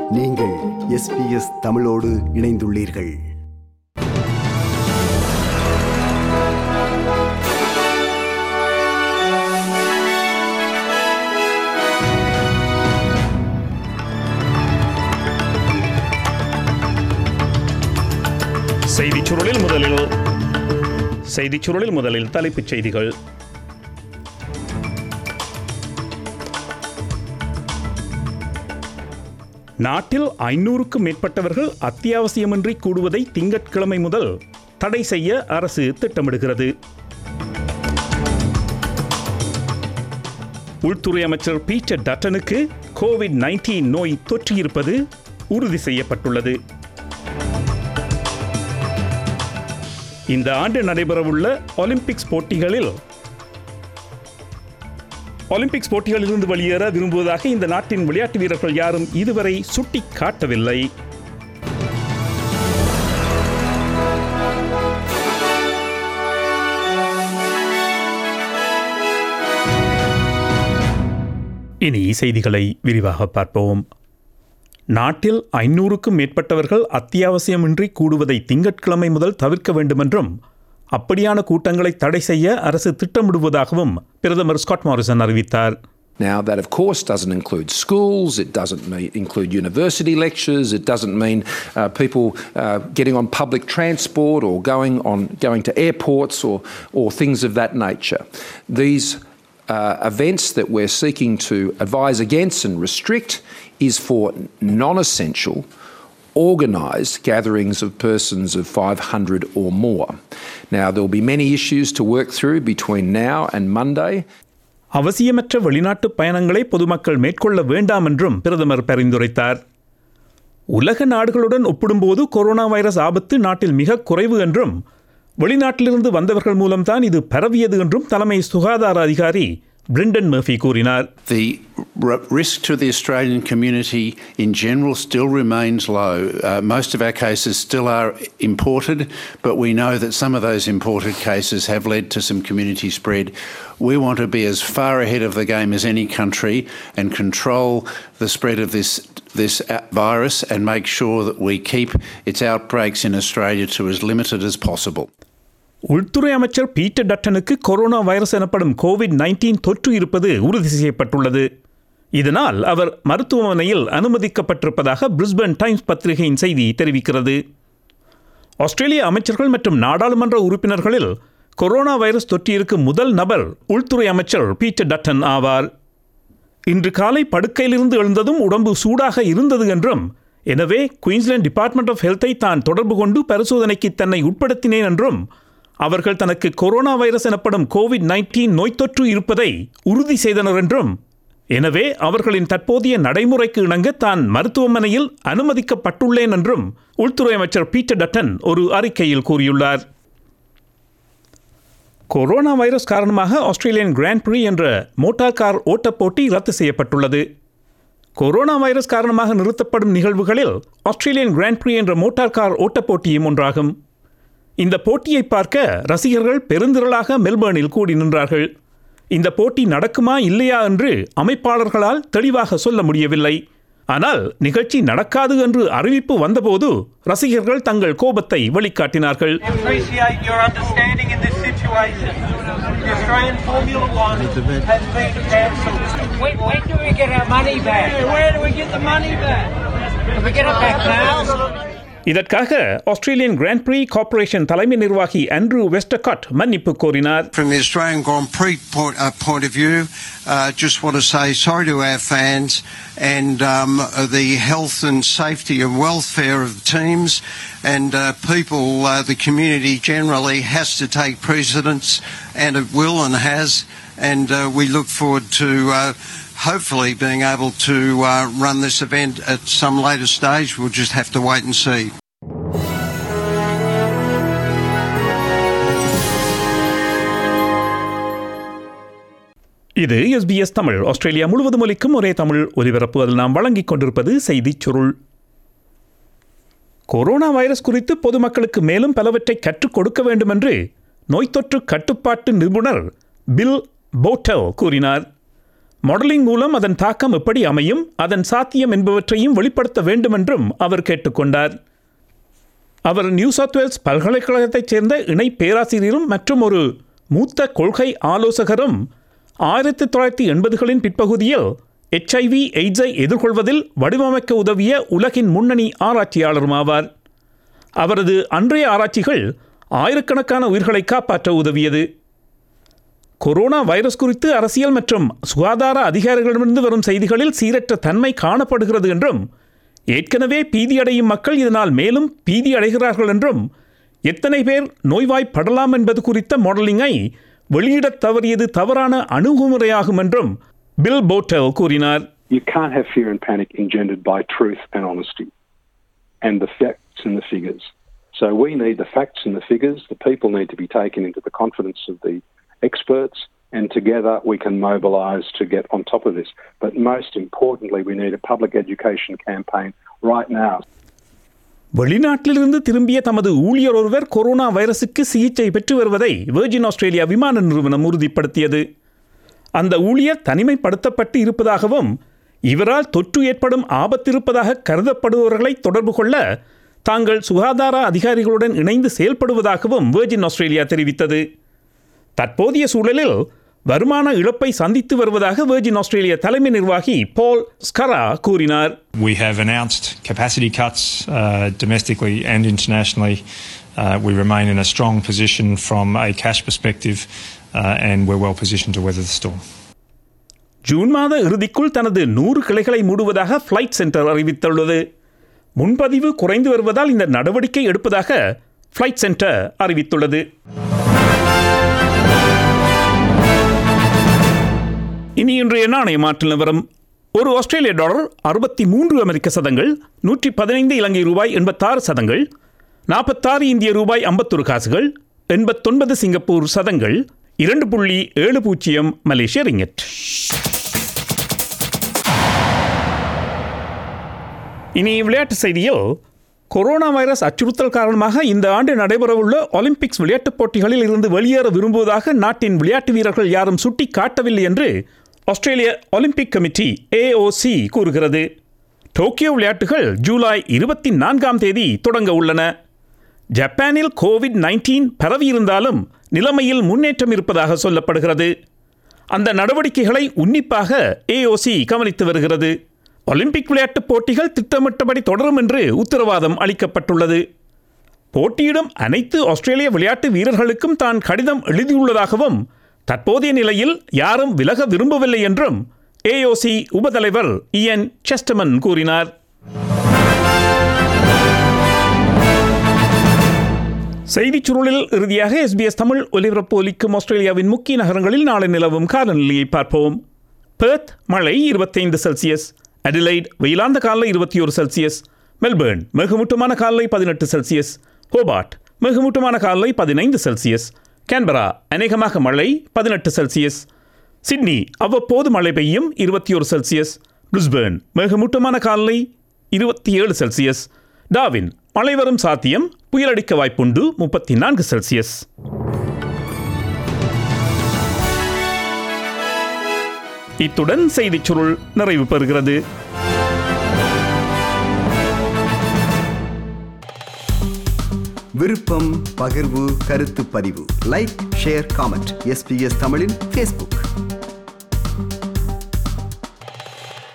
நீங்கள் எஸ்பிஎஸ் தமிழோடு இணைந்துள்ளீர்கள் செய்திச் சுருளில் முதலில் செய்திச் சுருளில் முதலில் தலைப்புச் செய்திகள் நாட்டில் ஐநூறுக்கும் மேற்பட்டவர்கள் அத்தியாவசியமின்றி கூடுவதை திங்கட்கிழமை முதல் தடை செய்ய அரசு திட்டமிடுகிறது உள்துறை அமைச்சர் பீட்டர் டட்டனுக்கு கோவிட் 19 நோய் தொற்றியிருப்பது உறுதி செய்யப்பட்டுள்ளது இந்த ஆண்டு நடைபெறவுள்ள ஒலிம்பிக்ஸ் போட்டிகளில் ஒலிம்பிக்ஸ் போட்டிகளிலிருந்து வெளியேற விரும்புவதாக இந்த நாட்டின் விளையாட்டு வீரர்கள் யாரும் இதுவரை சுட்டிக் காட்டவில்லை இனி செய்திகளை விரிவாக பார்ப்போம் நாட்டில் ஐநூறுக்கும் மேற்பட்டவர்கள் அத்தியாவசியமின்றி கூடுவதை திங்கட்கிழமை முதல் தவிர்க்க வேண்டுமென்றும் அப்படியான கூட்டங்களை தடை செய்ய அரசு திட்டமிடுவதாகவும் பிரதமர் ஸ்காட் மாரிசன் அறிவித்தார் Now, that of course doesn't include schools, it doesn't mean, include university lectures, it doesn't mean uh, people uh, getting on public transport or going, on, going to airports or, or things of that nature. These uh, events that we're seeking to advise against and restrict is for non essential, organised gatherings of persons of 500 or more. Now, there will be many issues to work through between now and Monday. அவசியமற்ற வெளிநாட்டு பயணங்களை பொதுமக்கள் மேற்கொள்ள வேண்டாம் என்றும் பிரதமர் பரிந்துரைத்தார் உலக நாடுகளுடன் ஒப்பிடும்போது கொரோனா வைரஸ் ஆபத்து நாட்டில் மிக குறைவு என்றும் வெளிநாட்டிலிருந்து வந்தவர்கள் மூலம்தான் இது பரவியது என்றும் தலைமை சுகாதார அதிகாரி பிரிண்டன் மர்ஃபி கூறினார் The r- risk to the Australian community in general still remains low. Uh, most of our cases still are imported, but we know that some of those imported cases have led to some community spread. We want to be as far ahead of the game as any country and control the spread of this this uh, virus and make sure that we keep its outbreaks in Australia to as limited as possible. உள்துறை அமைச்சர் Peter டட்டனுக்கு corona virus எனப்படும் covid 19 தொற்று இருப்பது உறுதி செய்யப்பட்டுள்ளது இதனால் அவர் மருத்துவமனையில் அனுமதிக்கப்பட்டிருப்பதாக பிரிஸ்பன் டைம்ஸ் பத்திரிகையின் செய்தி தெரிவிக்கிறது ஆஸ்திரேலிய அமைச்சர்கள் மற்றும் நாடாளுமன்ற உறுப்பினர்களில் கொரோனா வைரஸ் தொற்றியிருக்கும் முதல் நபர் உள்துறை அமைச்சர் பீட்டர் டட்டன் ஆவார் இன்று காலை படுக்கையிலிருந்து எழுந்ததும் உடம்பு சூடாக இருந்தது என்றும் எனவே குயின்ஸ்லாந்து டிபார்ட்மெண்ட் ஆஃப் ஹெல்த்தை தான் தொடர்பு கொண்டு பரிசோதனைக்கு தன்னை உட்படுத்தினேன் என்றும் அவர்கள் தனக்கு கொரோனா வைரஸ் எனப்படும் கோவிட் 19 நோய் தொற்று இருப்பதை உறுதி செய்தனர் என்றும் எனவே அவர்களின் தற்போதைய நடைமுறைக்கு இணங்க தான் மருத்துவமனையில் அனுமதிக்கப்பட்டுள்ளேன் என்றும் உள்துறை அமைச்சர் பீட்டர் டட்டன் ஒரு அறிக்கையில் கூறியுள்ளார் கொரோனா வைரஸ் காரணமாக ஆஸ்திரேலியன் கிராண்ட் ப்ரீ என்ற மோட்டார் கார் ஓட்டப் போட்டி ரத்து செய்யப்பட்டுள்ளது கொரோனா வைரஸ் காரணமாக நிறுத்தப்படும் நிகழ்வுகளில் ஆஸ்திரேலியன் கிராண்ட் ப்ரீ என்ற மோட்டார் கார் ஓட்டப் போட்டியும் ஒன்றாகும் இந்த போட்டியை பார்க்க ரசிகர்கள் பெருந்திரளாக மெல்பர்னில் கூடி நின்றார்கள் இந்த போட்டி நடக்குமா இல்லையா என்று அமைப்பாளர்களால் தெளிவாக சொல்ல முடியவில்லை ஆனால் நிகழ்ச்சி நடக்காது என்று அறிவிப்பு வந்தபோது ரசிகர்கள் தங்கள் கோபத்தை வெளிக்காட்டினார்கள் appreciate your understanding in this situation. The Australian Formula One has been cancelled. When, when do we get our money back? Where do we get the money back? Can we get it back now? இதற்காக Australian Grand Prix Corporation தலைமை நிர்வாகி Andrew வெஸ்டகாட் மன்னிப்பு கோரினார் From the Australian Grand Prix point, uh, point of view, uh, just want to say sorry to our fans and um, the health and safety and welfare of the teams and uh, people, uh, the community generally has to take precedence and it will and has. And uh, we look forward to uh, hopefully being able to uh, run this event at some later stage. We'll just have to wait and see. இது SBS Tamil Australia முழுவதும் ஒலிக்கும் ஒரே தமிழ் ஒலிபரப்பு அதில் நாம் வழங்கிக் கொண்டிருப்பது செய்திச் சுருள் கொரோனா வைரஸ் குறித்து பொதுமக்களுக்கு மேலும் பலவற்றை கற்றுக் கொடுக்க வேண்டும் என்று நோய் தொற்று கட்டுப்பாட்டு நிபுணர் பில் போட்டல் கூறினார் மாடலிங் மூலம் அதன் தாக்கம் எப்படி அமையும் அதன் சாத்தியம் என்பவற்றையும் வெளிப்படுத்த வேண்டும் என்றும் அவர் கேட்டுக்கொண்டார் அவர் நியூ சவுத் வேல்ஸ் பல்கலைக்கழகத்தைச் சேர்ந்த இணை பேராசிரியரும் மற்றும் ஒரு மூத்த கொள்கை ஆலோசகரும் ஆயிரத்தி தொள்ளாயிரத்தி எண்பதுகளின் பிற்பகுதியில் எச்ஐவி எய்ட்ஸை எதிர்கொள்வதில் வடிவமைக்க உதவிய உலகின் முன்னணி ஆராய்ச்சியாளரும் ஆவார் அவரது அன்றைய ஆராய்ச்சிகள் ஆயிரக்கணக்கான உயிர்களை காப்பாற்ற உதவியது கொரோனா வைரஸ் குறித்து அரசியல் மற்றும் சுகாதார அதிகாரிகளிடமிருந்து வரும் செய்திகளில் சீரற்ற தன்மை காணப்படுகிறது என்றும் ஏற்கனவே பீதியடையும் மக்கள் இதனால் மேலும் பீதி அடைகிறார்கள் என்றும் எத்தனை பேர் நோய்வாய்ப்படலாம் என்பது குறித்த மாடலிங்கை வெளியிடத் தவறியது தவறான அணுகுமுறையாகும் என்றும் பில் போட்டல் கூறினார் You can't have fear and panic engendered by truth and honesty and the facts and the figures. So we need the facts and the figures. The people need to be taken into the confidence of the experts, and together we can mobilise to get on top of this. But most importantly, we need a public education campaign right now. வெளிநாட்டிலிருந்து திரும்பிய தமது ஊழியர் ஒருவர் corona வைரசுக்கு சிகிச்சை பெற்று வருவதை virgin Australia விமான நிறுவனம் உறுதிப்படுத்தியது அந்த ஊழியர் தனிமைப்படுத்தப்பட்டு இருப்பதாகவும் இவரால் தொற்று ஏற்படும் ஆபத்திருப்பதாக கருதப்படுபவர்களை தொடர்பு கொள்ள தாங்கள் சுகாதார அதிகாரிகளுடன் இணைந்து செயல்படுவதாகவும் வெர்ஜின் ஆஸ்திரேலியா தெரிவித்தது தற்போதைய சூழலில் வருமான இழப்பை சந்தித்து வருவதாக வெர்ஜின் ஆஸ்திரேலியா தலைமை நிர்வாகி பால் ஸ்கரா கூறினார் We have announced capacity cuts uh, domestically and internationally. Uh, we remain in a strong position from a cash perspective uh, and we're well positioned to weather the storm. June மாத இறுதிக்குள் தனது நூறு கிளைகளை மூடுவதாக flight centre அறிவித்துள்ளது முன்பதிவு குறைந்து வருவதால் இந்த நடவடிக்கை எடுப்பதாக ஃப்ளைட் சென்டர் அறிவித்துள்ளது இனி இன்றைய நாணய மாற்று நிலவரம் ஒரு ஆஸ்திரேலிய டாலர் அறுபத்தி மூன்று அமெரிக்க சதங்கள் நூற்றி பதினைந்து இலங்கை ரூபாய் எண்பத்தாறு சதங்கள் நாற்பத்தாறு இந்திய ரூபாய் ஐம்பத்தொரு காசுகள் எண்பத்தொன்பது சிங்கப்பூர் சதங்கள் இரண்டு புள்ளி ஏழு பூஜ்ஜியம் மலேசிய ரிங்கெட் இனி விளையாட்டு செய்தியில் கொரோனா வைரஸ் அச்சுறுத்தல் காரணமாக இந்த ஆண்டு நடைபெறவுள்ள ஒலிம்பிக்ஸ் விளையாட்டுப் போட்டிகளில் இருந்து வெளியேற விரும்புவதாக நாட்டின் விளையாட்டு வீரர்கள் யாரும் சுட்டி காட்டவில்லை என்று ஆஸ்திரேலிய ஒலிம்பிக் கமிட்டி ஏஓசி கூறுகிறது டோக்கியோ விளையாட்டுகள் ஜூலை இருபத்தி நான்காம் தேதி தொடங்க உள்ளன ஜப்பானில் கோவிட் நைன்டீன் பரவியிருந்தாலும் நிலைமையில் முன்னேற்றம் இருப்பதாக சொல்லப்படுகிறது அந்த நடவடிக்கைகளை உன்னிப்பாக ஏஓசி கவனித்து வருகிறது ஒலிம்பிக் விளையாட்டுப் போட்டிகள் திட்டமிட்டபடி தொடரும் என்று உத்தரவாதம் அளிக்கப்பட்டுள்ளது போட்டியிடும் அனைத்து ஆஸ்திரேலிய விளையாட்டு வீரர்களுக்கும் தான் கடிதம் எழுதியுள்ளதாகவும் தற்போதைய நிலையில் யாரும் விலக விரும்பவில்லை என்றும் ஏஓசி உபதலைவர் இயன் செஸ்டமன் கூறினார் செய்திச் சுருளில் இறுதியாக எஸ்பிஎஸ் தமிழ் ஒலிபரப்பு ஒலிக்கும் ஆஸ்திரேலியாவின் முக்கிய நகரங்களில் நாளை நிலவும் காலநிலையை பார்ப்போம் பெர்த் மழை இருபத்தைந்து செல்சியஸ் அடிலைட் வெயிலாந்த காலை இருபத்தி ஒரு செல்சியஸ் மெல்பேர்ன் மிகமூட்டமான காலை பதினெட்டு செல்சியஸ் ஹோபார்ட் மிகமூட்டமான காலை பதினைந்து செல்சியஸ் கேன்பரா அநேகமாக மழை பதினெட்டு செல்சியஸ் சிட்னி அவ்வப்போது மழை பெய்யும் இருபத்தி ஒரு செல்சியஸ் பிரிஸ்பேர்ன் மிகமூட்டமான காலை இருபத்தி ஏழு செல்சியஸ் டாவின் மழை வரும் சாத்தியம் புயலடிக்க வாய்ப்புண்டு முப்பத்தி நான்கு செல்சியஸ் இத்துடன் செய்திச் சுருள் நிறைவு பெறுகிறது விருப்பம் பகிர்வு கருத்து பதிவு லைக் ஷேர் காமெண்ட் எஸ்பிஎஸ் தமிழின் ஃபேஸ்புக்